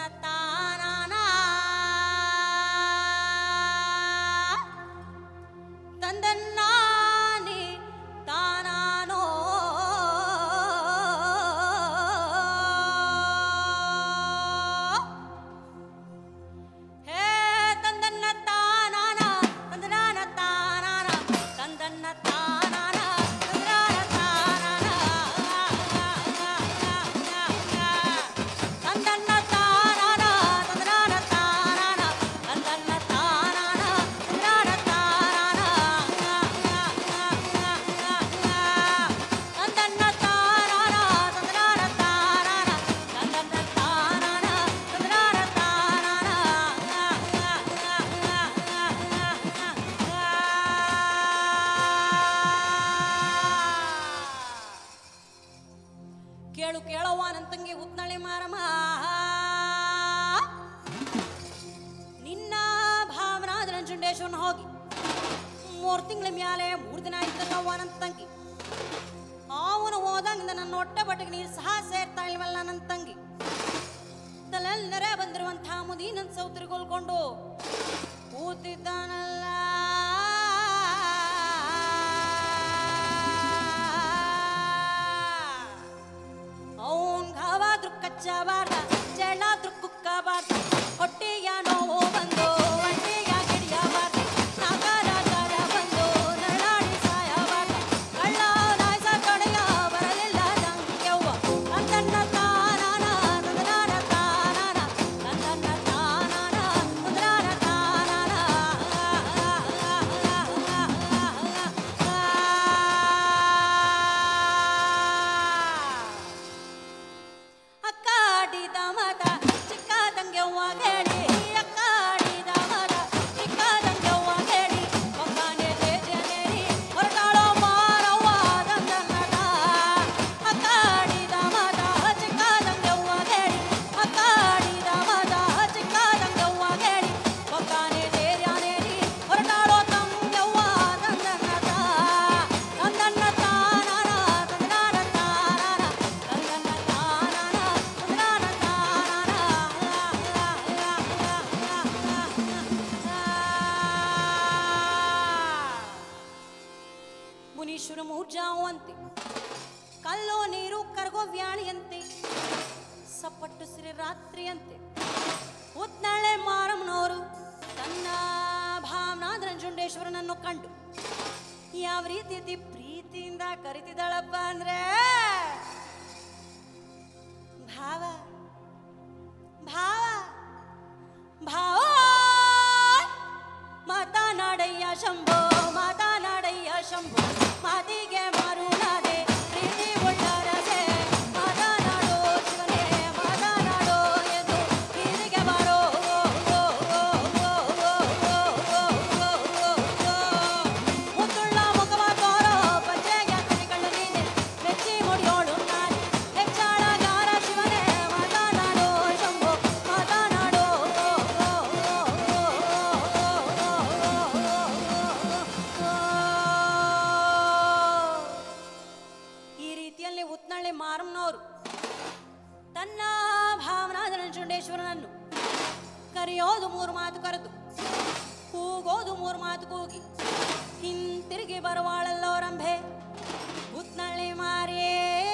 ತಂದನ್ನ ತಾನಾನ ತಂದನ್ನಾನಿ ತಾನಾನೋ ಹೇ ತಂದನ್ನ ತಾನಾನ ತಂದನಾನ ತಾನಾನ ತಂದನ್ನ ತಾನಾನ ತಂದನಾನ ತಾನಾನ ತಂದನ್ನ ತಾನಾನ ತಂದನಾನ ತಾನಾನ ತಂದನ್ನ ತಾನಾನ ತಂದನಾನ ತಾನಾನ ತಂದನ್ನ ತಾನಾನ ತಂದನಾನ ತಾನಾನ ತಂದನ್ನ ತಾನಾನ ತಂದನಾನ ಕೇಳು ಕೇಳವ್ವ ನಂತಂಗಿ ಉತ್ನಳೆ ಮಾರಮ್ಮ ನಿನ್ನ ಭಾವನಾದ ನಂಜುಂಡೇಶ್ವರನ ಹೋಗಿ ಮೂರು ತಿಂಗಳ ಮ್ಯಾಲೆ ಮೂರು ದಿನ ಇದ್ದಲ್ಲವ್ವ ನನ್ನ ತಂಗಿ ಅವನು ಹೋದಂಗ ನನ್ನ ಹೊಟ್ಟೆ ಬಟ್ಟೆಗೆ ನೀರು ಸಹ ಸೇರ್ತಾ ಇಲ್ವಲ್ಲ ನನ್ನ ತಂಗಿ ತಲೆಲ್ಲರೆ ಬಂದಿರುವಂತಹ ಮುದಿ ನನ್ನ ಸೌತ್ರಿಗೊಲ್ಕೊಂಡು ಕೂತಿದ್ದಾನಲ್ಲ ಅವನ್ ಗಾವಾದ್ರೂ ಕಚ್ಚಬಾರ್ದ ಚೆಳ್ಳಾದ್ರೂ ಕುಕ್ಕಬಾರ್ದ ಹೊಟ್ಟೆಯ ನೋವು ಬಂದು ಹೊಟ್ಟೆಯ ಗಿಡಿಯಬಾರ್ದು ನಾಗರ ಜ್ವರ ಬಂದು ನರಳಾಡಿ ಸಾಯಬಾರ್ದ ಕಳ್ಳ ನಾಯ್ಸ ಕಡೆಯ ಬರಲಿಲ್ಲ ನಂಗೆವ್ವ ತಂದನ್ನ ತಾನಾನ ತಂದನಾನ ತಾನಾನ ತಂದನ್ನ ತಾನಾನ ತಂದನಾನ ತಾನಾನ ಅಕ್ಕಾಡಿದ ಮದ ಚಿಕ್ಕದಂಗೆವ್ವ ಗೇಡಿ ಅಕ್ಕಾಡಿದ ಮದ ಚಿಕ್ಕದಂಗೆವ್ವ ಗೇಡಿ ಒಬ್ಬನೇ ತೇಜನೇರಿ ಹೊರಟಾಳೋ ಮಾರವ್ವ ದಂದನದ ಅಕ್ಕಾಡಿದ ಮದ ಚಿಕ್ಕದಂಗೆವ್ವ ಗೇಡಿ ಅಕ್ಕಾಡಿದ ಮದ ಚಿಕ್ಕದಂಗೆವ್ವ ಗೇಡಿ ಒಬ್ಬನೇ ತೇಜನೇರಿ ಹೊರಟಾಳೋ ತಂಗೆವ್ವ ದಂದನದ ತಂದನ್ನ ತಾನಾನ ತಂದನಾನ ತಾನಾನ ತಂದನ್ನ ತಾನಾನ ತಂದನಾನ ತಾನಾನ ಮುನೀಶ್ವರ ಮೂರ್ಜಾವು ಅಂತೆ ಕಲ್ಲೋ ನೀರು ಕರಗೋ ವ್ಯಾಳಿಯಂತೆ ಸಪ್ಪಟ್ಟು ಸಿರಿ ರಾತ್ರಿಯಂತೆ ಉತ್ನಾಳೆ ಮಾರಮ್ಮನವರು ತನ್ನ ಭಾವನಾದ ನಂಜುಂಡೇಶ್ವರನನ್ನು ಕಂಡು ಯಾವ ರೀತಿ ಪ್ರೀತಿಯಿಂದ ಕರಿತಿದ್ದಾಳಪ್ಪ ಅಂದ್ರೆ ಭಾವ ಭಾವ ಭಾವ ಮಾತನಾಡಯ್ಯ ಶಂಭೋ ಮಾತನಾಡಯ್ಯ ಶಂಭೋ ಮಾತಿಗೆ ಮಾರುಣಾದೆ ಪ್ರೀತಿ ಉಳ್ಳರಸೆ ಮಾತನಾಡೋ ಶಿವನೇ ಮಾತನಾಡೋ ಎಂದು ಹೀರಿಗೆ ಬಾರೋ ಮುತ್ತುಳ್ಳ ಮುಖವ ತೋರೋ ಪಂಚೆಗೆ ಕಣ್ಣಿಕಂಡು ನೀನೆ ಮೆಚ್ಚಿ ಮುಡಿಯೋಳು ನಾನೆ ಹೆಚ್ಚಾಳಗಾರ ಶಿವನೇ ಮಾತನಾಡೋ ಶಂಭೋ ಮಾತನಾಡೋ ಈ ರೀತಿಯಲ್ಲಿ ಉತ್ನಳ್ಳಿ ಮಾರಮ್ಮನವರು ತನ್ನ ಭಾವನಾದ ನಂಜುಂಡೇಶ್ವರನನ್ನು ಕರೆಯೋದು ಮೂರು ಮಾತು ಕರೆದು ಕೂಗೋದು ಮೂರು ಮಾತು ಕೂಗಿ ಹಿಂತಿರುಗಿ ಬರುವಾಳಲ್ಲೋ ರಂಭೆ ಉತ್ನಳ್ಳಿ ಮಾರಿಯೇ